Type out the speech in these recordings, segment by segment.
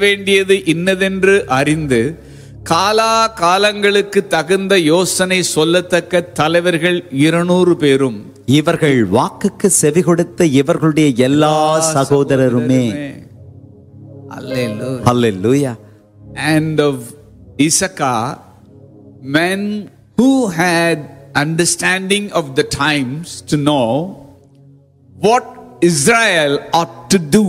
வேண்டியது இன்னதென்று அறிந்து காலா காலங்களுக்கு தகுந்த யோசனை சொல்லத்தக்க தலைவர்கள் இருநூறு பேரும் இவர்கள் வாக்குக்கு செவி கொடுத்த இவர்களுடைய எல்லா சகோதரருமே Hallelujah. Hallelujah and of Issachar, men who had understanding of the times to know what Israel ought to do.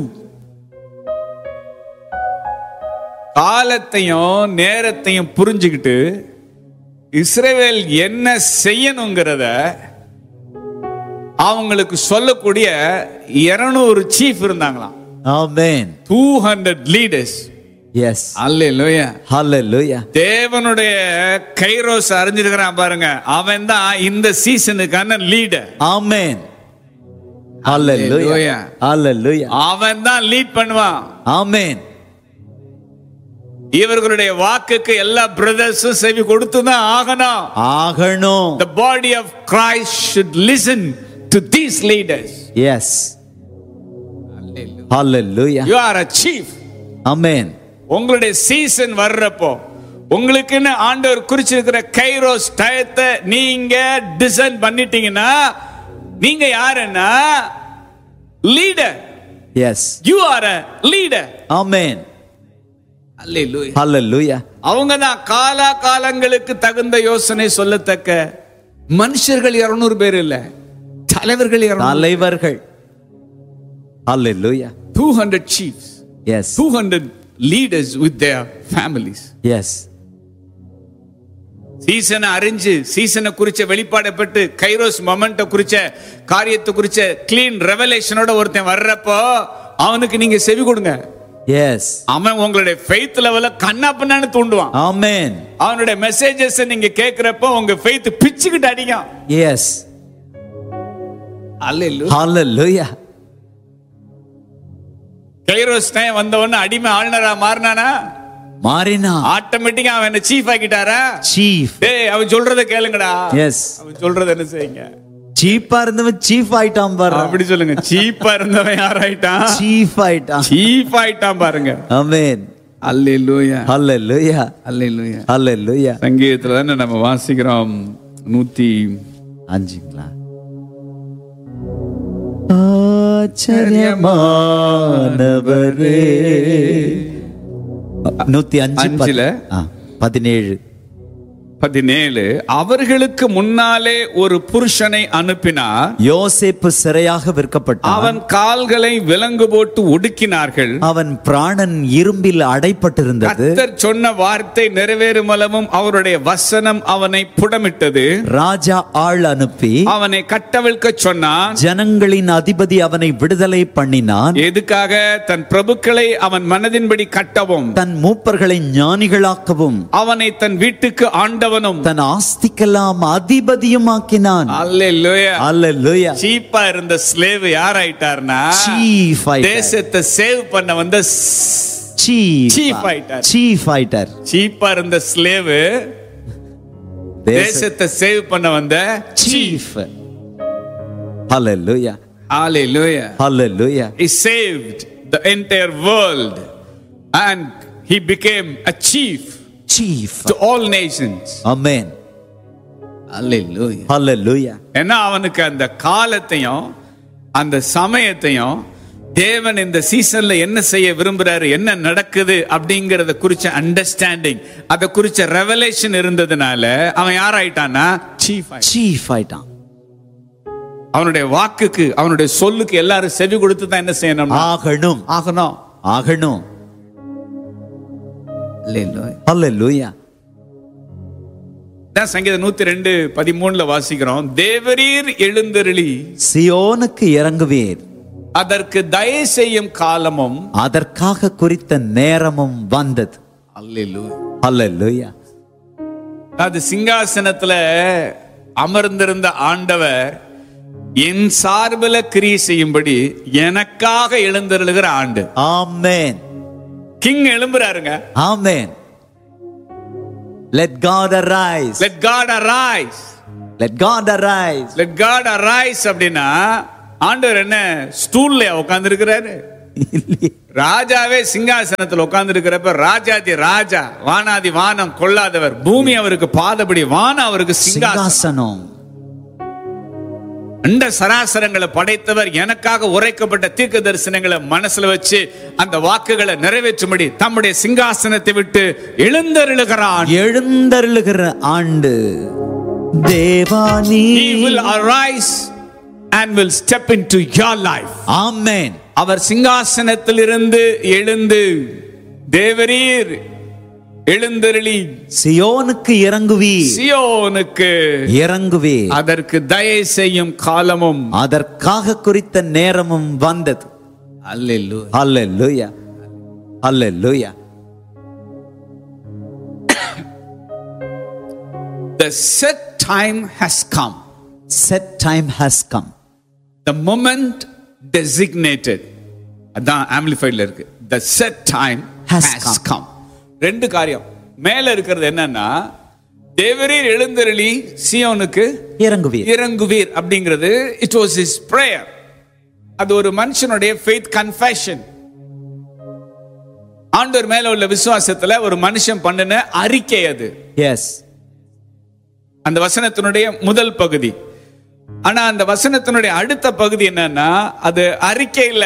காலத்தையும் நேரத்தையும் புரிஞ்சுக்கிட்டு இஸ்ரேவேல் என்ன செய்யணுங்கிறத அவங்களுக்கு சொல்லக்கூடிய 200 சீஃப் இருந்தாங்களாம் amen two hundred leaders yes hallelujah ஹalleluya தேவனுடைய கைரோஸ் அறிஞ்சிருக்கிறான் பாருங்க அவன் தான் இந்த சீசனுக்கான லீடர் ஆமென் ஹalleluya Hallelujah. ஹalleluya அவன் தான் லீட் பண்ணுவான் ஆமென் இவர்களுடைய வாக்குக்கு எல்லா பிரதர்ஸும் செவி கொடுத்து தான் ஆகணும் ஆகணும் the body of Christ should listen to these leaders yes hallelujah you are a chief amen உங்களுடைய சீசன் வர்றப்போ உங்களுக்குன்னு ஆண்டவர் குறிச்சிருக்கிற கைரோஸ் டயத்தை நீங்க டிசைன் பண்ணிட்டீங்கன்னா நீங்க யாருன்னா leader yes you are a leader amen hallelujah hallelujah அவங்க தான் காலா காலங்களுக்கு தகுந்த யோசனை சொல்லத்தக்க மனுஷர்கள் 200 பேர் இல்ல தலைவர்கள் 200 தலைவர்கள் hallelujah 200 chiefs yes 200 leaders with their families yes சீசனை அறிஞ்சு சீசனை குறிச்ச வெளிப்பாடப்பட்டு கைரோஸ் மொமெண்ட குறிச்ச காரியத்தை குறிச்ச கிளீன் ரெவலேஷனோட ஒருத்தன் வர்றப்போ அவனுக்கு நீங்க செவி கொடுங்க எஸ் அவன் உங்களுடைய ஃபெய்த் லெவல கண்ணா பின்னான்னு தூண்டுவான் ஆமென் அவனுடைய மெசேஜஸ் நீங்க கேக்குறப்போ உங்க ஃபெய்த் பிச்சுக்கிட்டு அடிக்கும் எஸ் அல்ல ஹalleluya கைரோஸ் டைம் வந்த உடனே அடிமை ஆளுநரா மாறினானா மாறினா ஆட்டோமேட்டிக்கா அவன் என்ன சீஃப் ஆக்கிட்டாரா சீஃப் டேய் அவன் சொல்றத கேளுங்கடா எஸ் அவன் சொல்றத என்ன செய்யுங்க சீப்பா இருந்தவன் சீஃப் ஆயிட்டான் பாரு அப்படி சொல்லுங்க சீப்பா இருந்தவன் யாராயிட்டான் சீஃப் ஆயிட்டான் சீஃப் ஆயிட்டான் பாருங்க ஆமென் அல்லேலூயா ஹalleluya அல்லேலூயா ஹalleluya சங்கீதத்துல தானே நம்ம வாசிக்கிறோம் நூத்தி அஞ்சுங்களா ஆச்சரியமானவரே நூத்தி அஞ்சு பத்- அஞ்சுல? ஆ, பதினேழு பதினேழு அவர்களுக்கு முன்னாலே ஒரு புருஷனை அனுப்பினார் யோசேப்பு சிறையாக விற்கப்பட்டான் அவன் கால்களை விலங்கு போட்டு ஒடுக்கினார்கள் அவன் பிராணன் இரும்பில் அடைப்பட்டிருந்தது கர்த்தர் சொன்ன வார்த்தை நிறைவேறும் அளவும் அவருடைய வசனம் அவனை புடமிட்டது ராஜா ஆள் அனுப்பி அவனை கட்டவிழ்க்க சொன்னான் ஜனங்களின் அதிபதி அவனை விடுதலை பண்ணினான் எதுக்காக தன் பிரபுக்களை அவன் மனதின்படி கட்டவும் தன் மூப்பர்களை ஞானிகளாக்கவும் அவனை தன் வீட்டுக்கு ஆண்டவனும் தன் ஆஸ்திக்கெல்லாம் அதிபதியும் ஆக்கினான் அல்லேலூயா அல்லேலூயா சீப்பா இருந்த ஸ்லேவ் யார் ஆயிட்டார்னா சீஃப் தேசத்தை சேவ் பண்ண வந்த சீஃப் Chief ஆயிட்டார். சீஃப் ஆயிட்டார் சீப்பா இருந்த ஸ்லேவ் தேசத்தை சேவ் பண்ண வந்த chief chief hallelujah Hallelujah. Hallelujah He saved the entire world and he became a chief chief to all nations. Amen Hallelujah. ஹalleluya ஏன்னா அவனுக்கு அந்த காலத்தையும் அந்த சமயத்தையும் தேவன் இந்த சீசன்ல என்ன செய்ய விரும்புறாரு என்ன நடக்குது அப்படிங்கறத குறிச்ச அண்டர்ஸ்டாண்டிங் அத குறிச்ச ரெவலேஷன் இருந்ததுனால அவன் யாராயிட்டான்னா சீஃப் சீஃப் ஆயிட்டான் அவனுடைய வாக்குக்கு அவனுடைய சொல்லுக்கு எல்லாரும் செவி கொடுத்து தான் என்ன செய்யணும் ஆகணும் ஆகணும் ஆகணும் ஹalleluya தான் சங்கீதம் நூத்தி ரெண்டு பதிமூணுல வாசிக்கிறோம் தேவரீர் எழுந்தருளி சியோனுக்கு இறங்குவீர் அதற்கு தயை செய்யும் காலமும் அதற்காக குறித்த நேரமும் வந்தது ஹalleluya அது சிங்காசனத்துல அமர்ந்திருந்த ஆண்டவர் என் சார்பில கிரியை செய்யும்படி எனக்காக எழுந்தருளுகிற ஆண்டு ஆமென் கிங் எழும்புறாருங்க amen let god arise let god arise let god arise let god arise அப்படின்னா ஆண்டவர் என்ன ஸ்டூல்ல உட்கார்ந்து இருக்கிறாரு ராஜாவே சிங்காசனத்தில் உட்கார்ந்து இருக்கிறப்ப ராஜாதி ராஜா வானாதி வானம் கொள்ளாதவர் பூமி அவருக்கு பாதபடி வானம் அவருக்கு சிங்காசனம் சிங்காசனம் அண்ட சராசரங்களை படைத்தவர் எனக்காக உரைக்கப்பட்ட தீர்க்க தரிசனங்களை மனசுல வச்சு அந்த வாக்குகளை நிறைவேற்றும்படி தம்முடைய சிங்காசனத்தை விட்டு எழுந்தருளுகிறான் எழுந்தருளுகிற ஆண்டு Devani He will arise and will step into your life. ஆமென் அவர் சிங்காசனத்திலிருந்து எழுந்து தேவரீர் எழுந்தருளி சியோனுக்கு இறங்குவி சியோனுக்கு இறங்குவி அதற்கு தயை செய்யும் காலமும் அதற்காக குறித்த நேரமும் வந்தது அல்லேலூயா அல்லேலூயா அல்லேலூயா The set time has come. set time has come The moment designated. அதான் ஆம்பிளிஃபைட்ல இருக்கு The set time Has has, come. come. ரெண்டு காரியம் மேல இருக்கிறது என்னன்னா தேவரீர் எழுந்தருளி சியோனுக்கு இறங்குவீர் இறங்குவீர் அப்படிங்கிறது இட் வாஸ் இஸ் பிரேயர் அது ஒரு மனுஷனுடைய ஃபெய்த் கன்ஃபெஷன் ஆண்டவர் மேல உள்ள விசுவாசத்துல ஒரு மனுஷன் பண்ணின அறிக்கை அது எஸ் அந்த வசனத்தினுடைய முதல் பகுதி ஆனா அந்த வசனத்தினுடைய அடுத்த பகுதி என்னன்னா அது அறிக்கை இல்ல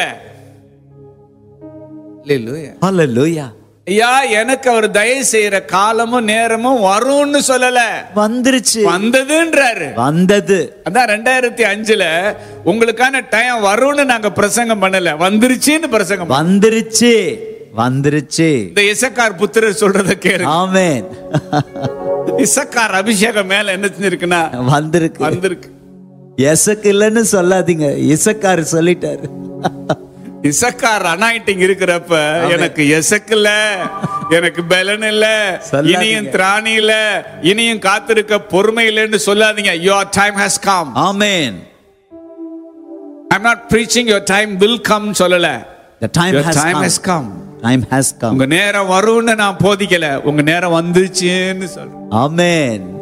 Hallelujah. அல்லேலூயா ஐயா எனக்கு அவர் தயவு செய்யற காலமும் நேரமும் வரும்னு சொல்லல வந்துருச்சு வந்ததுன்றாரு வந்தது அதான் ரெண்டாயிரத்தி அஞ்சுல உங்களுக்கான டைம் வரும்னு நாங்க பிரசங்கம் பண்ணல வந்துருச்சுன்னு பிரசங்கம் பண்ணோம். வந்துருச்சு வந்துருச்சு இந்த இசக்கார் புத்திரர் சொல்றத கேளு ஆமென் இசக்கார் அபிஷேகம் மேல என்ன செஞ்சிருக்குன்னா வந்திருக்கு வந்திருக்கு எசக்கு இல்லைன்னு சொல்லாதீங்க இசக்காரு சொல்லிட்டாரு இசக்கார் அனாயிட்டிங் இருக்கிறப்ப எனக்கு எசக்கு இல்ல எனக்கு பலன் இல்ல சொல்லாதீங்க. இனியும் திராணி இல்ல இனியும் காத்திருக்க பொறுமை இல்லைன்னு சொல்லாதீங்க your time has come amen I'm not preaching your time will come சொல்லல the time your has time come has come time has come உங்க நேரம் வரும்னு நான் போதிக்கல உங்க நேரம் வந்துச்சுன்னு சொல்றேன் ஆமென்